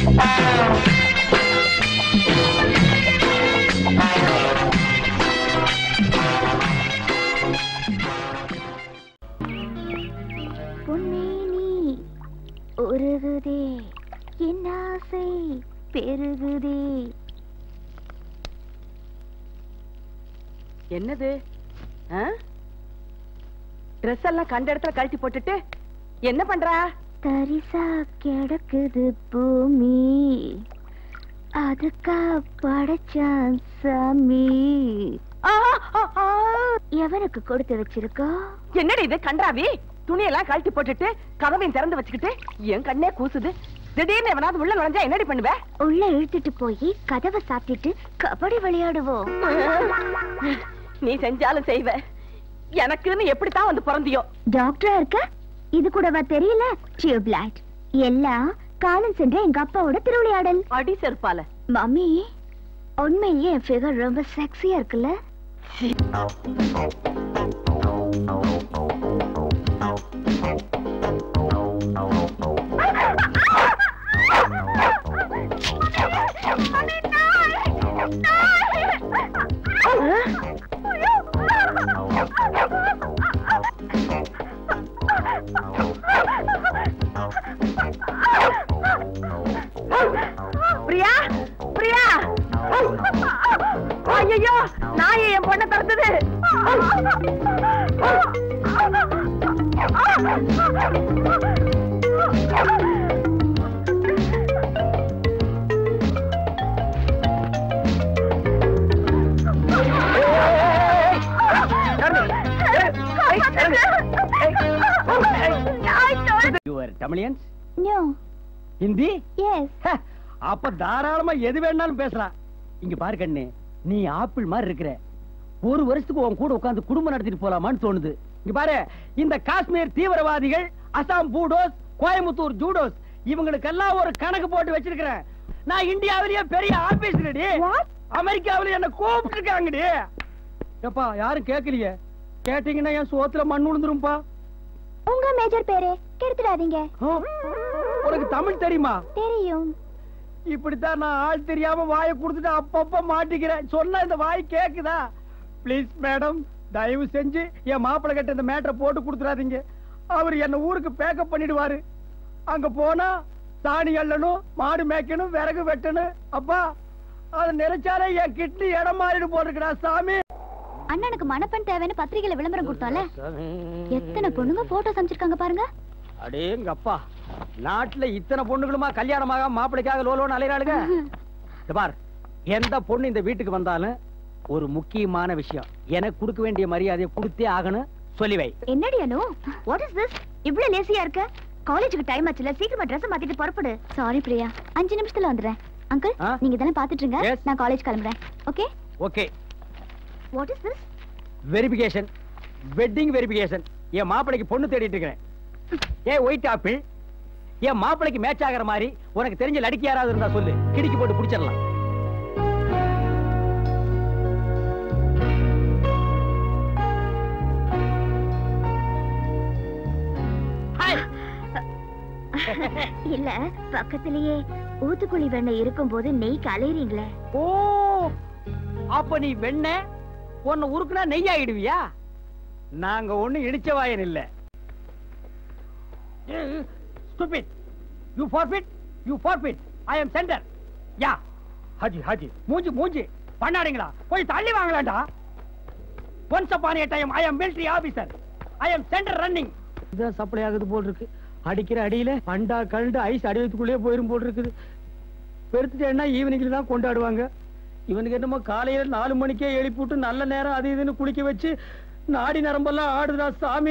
பொன்னேனி உருகுதே என் ஆசை பெருகுதே என்னது ட்ரெஸ் எல்லாம் கண்ட இடத்துல கழட்டி போட்டுட்டு என்ன பண்றா தரிசா கிடக்குது பூமி அதுக்கா படைச்சான் சாமி ஆ, ஆ, ஆ. எவனுக்கு கொடுத்து வச்சிருக்கோ என்னடி இது கண்டாவி துணியெல்லாம் கழட்டி போட்டுட்டு கதவையும் திறந்து வச்சுக்கிட்டு என் கண்ணே கூசுது திடீர்னு எவனாவது உள்ள நுழைஞ்சா என்னடி பண்ணுவ உள்ள இழுத்துட்டு போய் கதவை சாத்திட்டு கபடி விளையாடுவோம் நீ செஞ்சாலும் செய்வ எனக்குன்னு எப்படித்தான் வந்து பிறந்தியோ டாக்டரா இருக்க இது கூடவா தெரியல டியூப்லைட் எல்லாம் காலம் சென்ற எங்க அப்பாவோட திருவிளையாடல் அடி செருப்பால மம்மி உண்மையிலேயே என் ஃபிகர் ரொம்ப செக்ஸியா இருக்குல்ல பிரியா பிரியா ஐயோ நாயை என் பொண்ணை திறந்தது your Tamilians no Hindi yes ஹ, அப்ப தாராளமா எது வேணாலும் பேசலாம் இங்க பாரு கண்ணு நீ ஆப்பிள் மாதிரி இருக்கிற ஒரு வருஷத்துக்கு உன் கூட உட்கார்ந்து குடும்பம் நடத்திட்டு போலாமான்னு தோணுது இங்க பாரு இந்த காஷ்மீர் தீவிரவாதிகள் அசாம் பூடோஸ் கோயம்புத்தூர் ஜூடோஸ் இவங்களுக்கெல்லாம் ஒரு கணக்கு போட்டு வச்சிருக்கிறேன் நான் இந்தியாவிலேயே பெரிய ஆபீஸ் அமெரிக்காவில என்ன கூப்பிட்டு இருக்காங்கடி எப்பா யாரும் கேட்கலையே கேட்டீங்கன்னா என் சோத்துல மண் விழுந்துரும்பா உங்க மேஜர் பேரு கெடுத்துடாதீங்க ஆ, உனக்கு தமிழ் தெரியுமா தெரியும் இப்படித்தான் நான் ஆள் தெரியாம வாயை கொடுத்துட்டு அப்பப்ப மாட்டிக்கிறேன் சொன்னா இந்த வாய் கேக்குதா ப்ளீஸ் மேடம் தயவு செஞ்சு என் மாப்பிள்ளை கிட்ட இந்த மேட்டரை போட்டு கொடுத்துறாதீங்க அவர் என்ன ஊருக்கு பேக்கப் பண்ணிடுவாரு அங்க போனா சாணி அள்ளணும் மாடு மேய்க்கணும் விறகு வெட்டணும் அப்பா அது நினைச்சாலே என் கிட்னி இடம் மாறிடு போட்டுருக்கா சாமி அண்ணனுக்கு மணப்பெண் தேவைன்னு பத்திரிகையில விளம்பரம் கொடுத்தோம்ல எத்தனை பொண்ணுங்க போட்டோ சமைச்சிருக்காங்க பாருங்க அடேங்க அப்பா நாட்டுல இத்தனை பொண்ணுகளுமா கல்யாணமாக மாப்பிளைக்காக லோலோன்னு அலையிறாளுங்க இந்த பார் எந்த பொண்ணு இந்த வீட்டுக்கு வந்தாலும் ஒரு முக்கியமான விஷயம் எனக்கு கொடுக்க வேண்டிய மரியாதையை கொடுத்தே ஆகணும் சொல்லி வை என்னடி அனு வாட் இஸ் திஸ் இவ்ளோ லேசியா இருக்க காலேஜுக்கு டைம் ஆச்சுல சீக்கிரமா ட்ரெஸ் மாத்திட்டு புறப்படு சாரி பிரியா அஞ்சு நிமிஷத்துல வந்துடுறேன் அங்கிள் ஆ? நீங்க இதெல்லாம் பாத்துட்டு இருங்க Yes. நான் காலேஜ் கிளம்புறேன் okay okay what is this verification wedding verification என் மாப்பிளைக்கு பொண்ணு தேடிட்டு இருக்கிறேன் ஏ ஒயிட் ஆப்பிள் என் மாப்பிளைக்கு மேட்ச் ஆகிற மாதிரி உனக்கு தெரிஞ்ச லடிக்கு யாராவது இருந்தா சொல்லு கிடிக்கி போட்டு பிடிச்சிடலாம் ஹாய் இல்ல பக்கத்திலேயே ஊத்துக்குழி வெண்ணெய் இருக்கும்போது நெய் கலையறீங்களே ஓ அப்ப நீ வெண்ண உன்னை உருக்குனா நெய் ஆயிடுவியா நாங்க ஒண்ணு இடிச்ச வாயன் இல்ல stupid you forbid you forbid I am centre யா ஹஜி ஹஜி மூஞ்சி மூஞ்சி பண்ணாடுங்களா போய் தள்ளி வாங்கலாம்டா once upon a time I am military officer I am centre running இதான் சப்ளை ஆகுது போல் இருக்கு அடிக்கிற அடியில பண்டா கண்டு ஐஸ் அடிவத்துக்குள்ளே போயிரும் போல் இருக்குது பெருத்துட்டேன்னா ஈவினிங்ல தான் கொண்டாடுவாங்க இவனுக்கு என்னமோ காலையில நாலு மணிக்கே எழுப்பி விட்டு நல்ல நேரம் அது இதுன்னு குளிக்க வச்சு நாடி நரம்பெல்லாம் ஆடுதா சாமி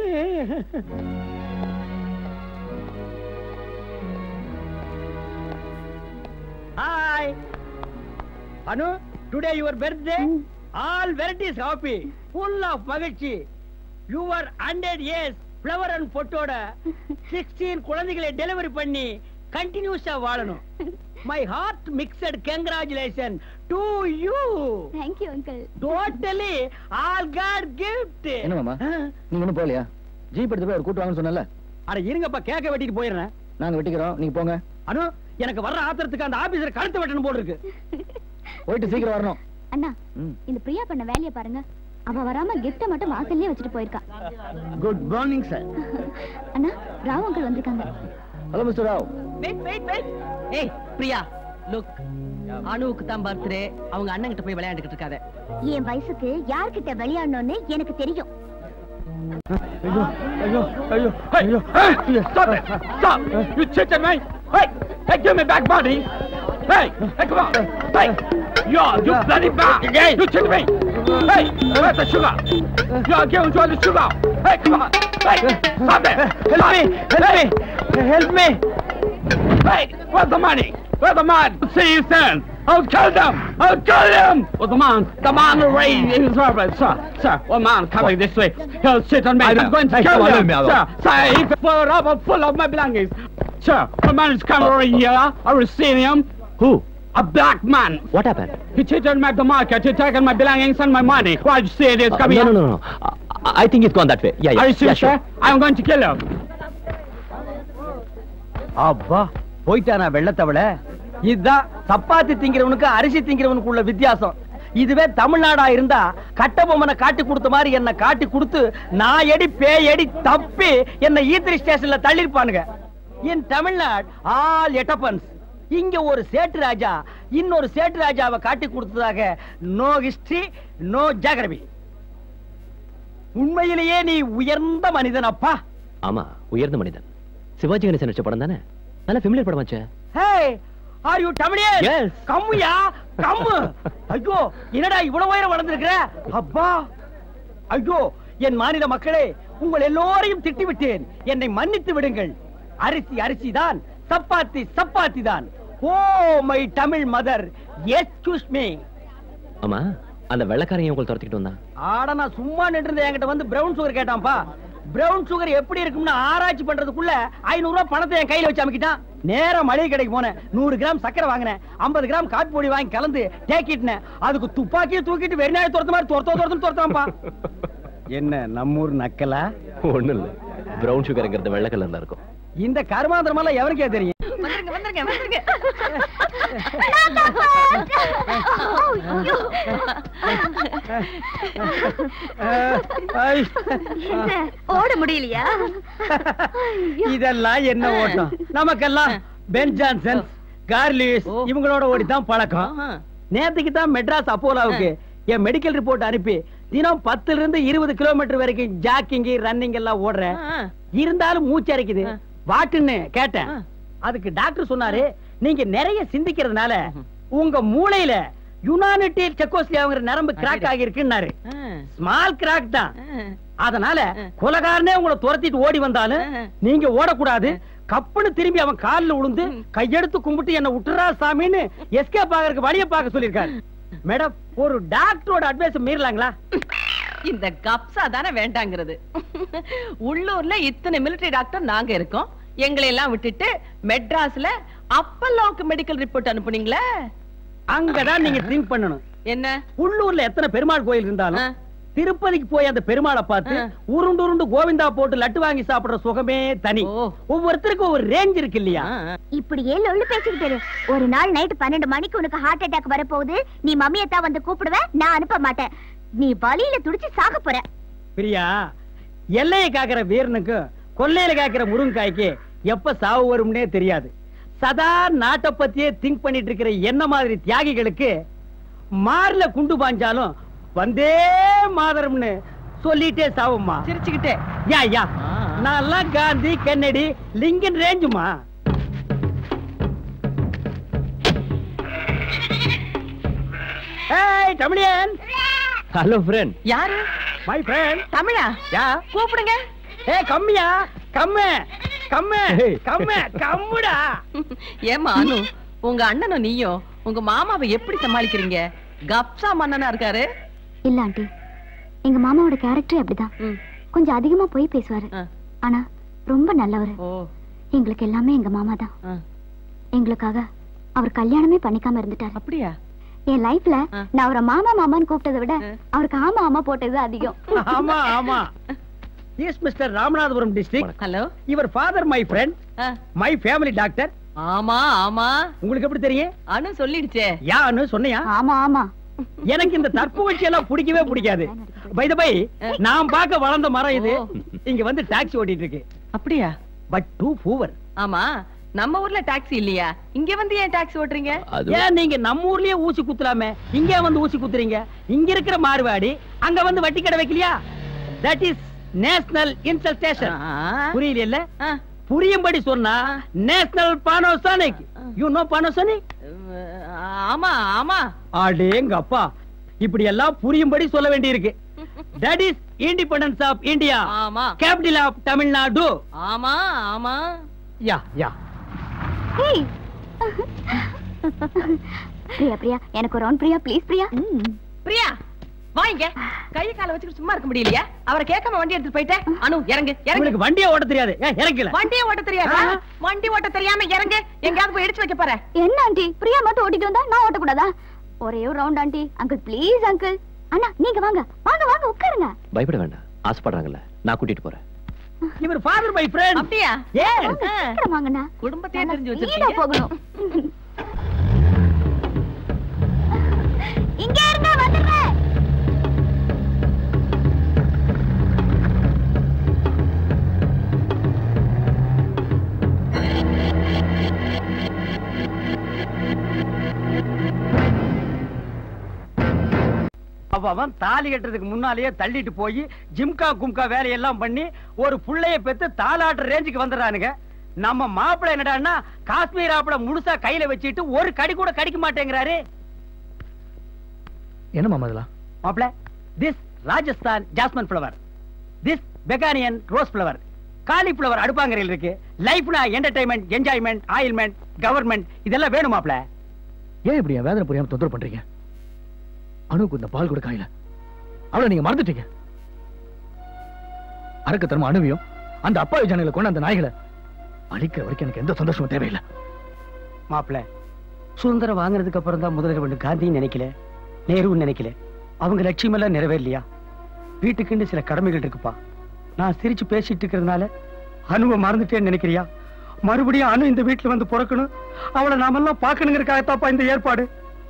hi Anu today your birthday all varieties happy full of மகிழ்ச்சி your hundred years flower and பொட்டோட சிக்ஸ்டீன் குழந்தைகளை டெலிவரி பண்ணி கண்டினியூஸா வாழணும் my heart mixed congratulation to you thank you uncle totally all God gift என்ன மாமா நீங்க ஒண்ணும் போகலையா ஜீப் எடுத்து போய் ஒரு கூட்டு வாங்கன்னு சொன்னல அட இருங்கப்பா கேக்க வெட்டிட்டு போயிடுறேன் நாங்க வெட்டிக்கிறோம் நீங்க போங்க அனு எனக்கு வர்ற ஆத்திரத்துக்கு அந்த ஆபீசர் கழுத்து வெட்டணும் போல இருக்கு போயிட்டு சீக்கிரம் வரணும் அண்ணா ம். இந்த பிரியா பண்ண வேலையை பாருங்க அவ வராம கிஃப்ட மட்டும் வாசல்லயே வச்சுட்டு போயிருக்கா குட் மார்னிங் சார் அண்ணா ராவ் அங்கிள் வந்திருக்காங்க hello mister Rao wait wait wait ஏய் பிரியா லுக் அனுவுக்கு தான் பர்த்டே அவங்க அண்ணன் கிட்ட போய் விளையாண்டுக்கிட்டு இருக்காத என் வயசுக்கு யார்கிட்ட விளையாடணும்னு எனக்கு தெரியும் ஐயோ ஐயோ ஐயோ ஐயோ hey, stop it stop you cheated me hey hey give me back money hey hey come on hey you you bloody bag again you cheated me hey where's the sugar you are giving to the sugar hey come on hey stop it help me help me help me hey where's the money where's the man see you soon I'll kill them! I'll kill them! Well, the man, the man will raise his weapon, sir. Sir, one man coming this way. He'll sit on me. I I'm know. going to Hey, kill come on, him, leave me alone. sir. Sir, he's full of, full of my belongings. Sir, a man is coming over here. I will see him. Who? A black man. What happened? He cheated me at the market. He taken my belongings and my money. Why you see this Uh, coming no, here? no, no, no. I, I think it's gone that way. Yeah, yeah. Are you yeah, serious, sir? I'm going to kill him. அப்பா போயிட்டானா வெள்ளத்தவள இதுதான் சப்பாத்தி திங்கிறவனுக்கு அரிசி திங்கிறவனுக்கு உள்ள வித்தியாசம் இதுவே தமிழ்நாடா இருந்தா கட்டபொம்மனை காட்டி கொடுத்த மாதிரி என்ன காட்டி கொடுத்து நான் எடி பேயடி தப்பி என்ன ஈத்திரி ஸ்டேஷன்ல தள்ளிருப்பானுங்க இன் தமிழ்நாடு ஆல் எட்டப்பன்ஸ் இங்க ஒரு சேட்டு ராஜா இன்னொரு சேட்டு ராஜாவை காட்டி கொடுத்ததாக நோ ஹிஸ்டரி நோ ஜாகிரபி உண்மையிலேயே நீ உயர்ந்த மனிதன் அப்பா ஆமா உயர்ந்த மனிதன் சிவாஜி கணேசன் நடிச்ச படம் தானே நல்ல ஃபெமிலியர் படமாச்சே hey are you Tamilian Yes. கம்முயா கம்மு ஐயோ என்னடா இவ்வளவு உயரம் வளர்ந்திருக்கிற அப்பா ஐயோ என் மாநில மக்களே உங்கள் எல்லோரையும் திட்டி விட்டேன் என்னை மன்னித்து விடுங்கள் அரிசி அரிசி தான் சப்பாத்தி சப்பாத்தி தான் oh my Tamil mother excuse me ஆமா அந்த வெள்ளக்காரங்க உங்களை துரத்திக்கிட்டு வந்தான் ஆட நான் சும்மா நின்று என்கிட்ட வந்து பிரவுன் சுகர் கேட்டான்பா பிரவுன் சுகர் எப்படி இருக்கும்னு ஆராய்ச்சி பண்றதுக்குள்ள ஐநூறு ரூபாய் பணத்தை என் கையில வச்சு அமைக்கிட்டான் நேரா மளிகை கடைக்கு போனேன் நூறு கிராம் சக்கரை வாங்கினேன் ஐம்பது கிராம் காப்பி பொடி வாங்கி கலந்து தேக்கிட்டேன் அதுக்கு துப்பாக்கியை தூக்கிட்டு வெறிநாயை துரத்த மாதிரி துரத்த துரத்து துரத்தாம்பா என்ன நம்மூர் நக்கலா ஒண்ணும் இல்ல பிரவுன் சுகர்ங்கிறது வெள்ளை கலர்ல இருக்கும் இந்த கருமாந்திரமெல்லாம் எவனுக்கே தெரியும் வந்துருங்க வந்துருங்க வந்துருங்க ஐ. ஓட முடியலையா இதெல்லாம் என்ன ஓட்டம் நமக்கெல்லாம் பென் ஜான்சன் கார்லிஸ் ஓ. இவங்களோட ஓடித்தான் பழக்கம் ஆஹா. நேத்துக்கு தான் மெட்ராஸ் அப்போலாவுக்கு என் மெடிக்கல் ரிப்போர்ட் அனுப்பி தினம் பத்துல இருந்து இருபது கிலோமீட்டர் வரைக்கும் ஜாக்கிங் ரன்னிங் எல்லாம் ஓடுறேன் ஆ. இருந்தாலும் மூச்சு அரைக்குது ஆ. வாட்டுன்னு கேட்டேன் ஆ. அதுக்கு டாக்டர் சொன்னாரு நீங்க நிறைய சிந்திக்கிறதுனால உங்க மூளையில யுனானிட்டி செக்கோஸ்லியாங்கிற நரம்பு கிராக் அடடே. ஆகிருக்குன்னாரு ஆ. ஸ்மால் கிராக் தான் ஆ. அதனால ஆ. கொலகாரனே உங்களை துரத்திட்டு ஓடி வந்தாலும் ஆ. நீங்க ஓடக்கூடாது கப்புன்னு திரும்பி அவன் கால்ல விழுந்து ம். கையெடுத்து கும்பிட்டு என்ன விட்டுறா சாமின்னு எஸ்கேப் ஆகறதுக்கு வழிய பார்க்க சொல்லிருக்காரு மேடம் ஒரு டாக்டரோட அட்வைஸ் மீறலாங்களா இந்த கப்சா தானே வேண்டாங்கிறது உள்ளூர்ல இத்தனை மிலிட்டரி டாக்டர் நாங்க இருக்கோம் எங்களை எல்லாம் விட்டுட்டு மெட்ராஸ்ல அப்பல்லோக்கு மெடிக்கல் ரிப்போர்ட் அனுப்புனீங்களே அங்கதான் நீங்க திங்க் பண்ணணும் என்ன உள்ளூர்ல எத்தனை பெருமாள் கோயில் ஆ, இருந்தாலும் திருப்பதிக்கு போய் அந்த பெருமாளை பார்த்து ஆ. உருண்டு உருண்டு கோவிந்தா போட்டு லட்டு வாங்கி சாப்பிடுற சுகமே தனி ஓ. ஒவ்வொருத்தருக்கும் ஒரு ரேஞ்ச் இருக்கு இல்லையா ஆ, ஆ. இப்படியே லொள்ளு பேசிக்கிட்டு இரு. ஒரு நாள் நைட் பன்னெண்டு மணிக்கு உனக்கு ஹார்ட் அட்டாக் வரப்போகுது நீ மம்மியத்தான் வந்து கூப்பிடுவ நான் அனுப்ப மாட்டேன் நீ வலியில துடிச்சு சாக போற பிரியா எல்லையை காக்கிற வீரனுக்கும் கொல்லையில காக்கிற முருங்காய்க்கு எப்ப சாவு வரும்னே தெரியாது சதா நாட்டை பத்தியே திங்க் பண்ணிட்டு இருக்கிற என்ன மாதிரி தியாகிகளுக்கு மார்ல குண்டு பாஞ்சாலும் வந்தே மாதரம்னு சொல்லிட்டே சாவும்மா சிரிச்சுக்கிட்டே யா யா ஆ. நான் காந்தி கென்னடி லிங்கன் ரேஞ்சுமா ஏய் தமிழியன் ஹலோ ஃப்ரெண்ட் யாரு மை ஃப்ரெண்ட் தமிழா யா கூப்பிடுங்க ஏய் கம்மியா கம்மு கம்மு ஏய். கம்மு கம்முடா ஏமா அனு உங்க அண்ணனும் நீயும் உங்க மாமாவை எப்படி சமாளிக்கிறீங்க கப்சா மன்னனா இருக்காரு இல்ல ஆண்டி எங்க மாமாவோட கேரக்டர் அப்படிதான் ம். கொஞ்சம் அதிகமா போய் பேசுவாரு ஆ. ஆனா ரொம்ப நல்லவரு ஓ எங்களுக்கு எல்லாமே எங்க மாமா தான் ஆ. எங்களுக்காக அவர் கல்யாணமே பண்ணிக்காம இருந்துட்டாரு அப்படியா என் லைஃப்ல ஆ. நான் அவரை மாமா மாமான்னு கூப்பிட்டதை விட ஆ. அவருக்கு ஆமா ஆமா போட்டது அதிகம் ஆமா ஆமா yes mister Ramanathapuram district hello இவர் father my friend my family doctor ஆமா ஆமா உங்களுக்கு எப்படி தெரியும் அனு சொல்லிடுச்சே யான்னு சொன்னியா ஆமா ஆமா எனக்கு இந்த தற்புகழ்ச்சி எல்லாம் பிடிக்கவே பிடிக்காது பை பை நான் பார்க்க வளர்ந்த மரம் இது ஓ. இங்க வந்து டாக்ஸி ஓட்டிட்டு இருக்கு அப்படியா பட் டூ பூவர் ஆமா நம்ம ஊர்ல டாக்ஸி இல்லையா இங்க வந்து ஏன் டாக்ஸி ஓட்டுறீங்க அது ஏன் நீங்க நம்ம ஊர்லயே ஊசி குத்துலாமே இங்க வந்து ஊசி குத்துறீங்க இங்க இருக்கிற மார்வாடி அங்க வந்து வட்டி கடை வைக்கலையா தட் இஸ் நேஷனல் இன்சல்டேஷன் ஆ. புரியல ஆ. புரியும்படி சொன்னா national Panasonic you know Panasonic ஆமா ஆமா அடேங்க அப்பா இப்படி எல்லாம் புரியும்படி சொல்ல வேண்டியிருக்கு that is independence of India ஆமா கேபிட்டல் ஆஃப் தமிழ்நாடு ஆமா ஆமா yeah yeah hey Priya Priya எனக்கு ஒரு ரவுண்ட் பிரியா ப்ளீஸ் பிரியா பிரியா வாங்க கை கால வச்சுட்டு சும்மா இருக்க முடியலையா அவரை கேட்காம வண்டி எடுத்துட்டு போயிட்டேன் அனு இறங்கு இறங்கு உங்களுக்கு வண்டியை ஓட்ட தெரியாது ஏன் இறங்கல வண்டியை ஓட்ட தெரியாதா ஆ. வண்டி ஓட்ட தெரியாம இறங்கு எங்கயாவது போய் இடிச்சு வைக்க போற என்ன ஆண்டி பிரியா மட்டும் ஓட்டிட்டு வந்தா நான் ஓட்டக்கூடாதா ஒரே ஒரு round aunty uncle please uncle அண்ணா நீங்க வாங்க வாங்க வாங்க உட்காருங்க பயப்பட வேண்டாம் ஆசைப்படுறாங்கல்ல நான் கூட்டிட்டு போறேன் இவர் ஃபாதர் மை ஃப்ரெண்ட் அப்படியா ஏன் வாங்க, ஆ. சீக்கிரம் வாங்கண்ணா குடும்பத்தையே நல்லா தெரிஞ்சு speed ஆ வச்சிருக்கீங்க போகணும் இங்க இருங்க வந்துடுறேன் அவ அவன் தாலி கட்டுறதுக்கு முன்னாலேயே தள்ளிட்டு போய் ஜிம்கா கும்கா வேலையெல்லாம் பண்ணி ஒரு புள்ளைய பெத்து தாலாட்டுற ரேஞ்சுக்கு வந்துடுறானுங்க நம்ம மாப்பிள்ளை என்னடான்னா காஷ்மீர் ஆப்பிள முழுசா கையில வச்சுட்டு ஒரு கடி கூட கடிக்க மாட்டேங்கிறாரு என்ன மாமா இதெல்லாம் மாப்பிள்ள this Rajasthan jasmine flower this begonia rose flower cauliflower அடுப்பாங்கரையில் இருக்கு லைஃப்னா என்டர்டைன்மெண்ட் என்ஜாய்மெண்ட் ஆயில்மெண்ட் கவர்மெண்ட் இதெல்லாம் வேணும் மாப்பிள்ள ஏன் இப்படி என் வேதனை புரியாம தொந்தரவு பண்றீங்க அணுக்கு இந்த பால் கூட காயில அவளை நீங்க மறந்துட்டீங்க அரக்கத்தனமா அணுவியும் அந்த அப்பாவி ஜனங்களை கொண்டு அந்த நாய்களை அழிக்கிற வரைக்கும் எனக்கு எந்த சந்தோஷமும் தேவையில்லை மாப்பிள்ள சுதந்திரம் வாங்குறதுக்கு அப்புறம் தான் முதல்வர் வந்து காந்தின்னு நினைக்கல நேருன்னு நினைக்கல அவங்க லட்சியம் எல்லாம் நிறைவேறலையா வீட்டுக்குன்னு சில கடமைகள் இருக்குப்பா நான் சிரிச்சு பேசிட்டு இருக்கிறதுனால அணுவை மறந்துட்டேன்னு நினைக்கிறியா மறுபடியும் அணு இந்த வீட்டுல வந்து பிறக்கணும் அவளை நாமெல்லாம் பார்க்கணுங்கிறக்காகத்தாப்பா இந்த ஏற்பாடு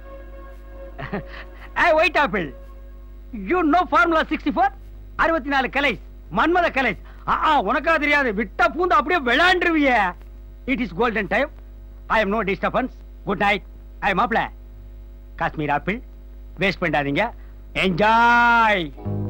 a white apple you know formula sixty four அறுபத்தி நாலு கலைஸ் மன்மத கலைஸ் ஆ உனக்கா தெரியாது விட்டா பூந்து அப்படியே விளையாண்டுருவிய it is golden time I am no disturbance good night I மாப்ள காஷ்மீர் ஆப்பிள் வேஸ்ட் பண்ணாதீங்க என்ஜாய்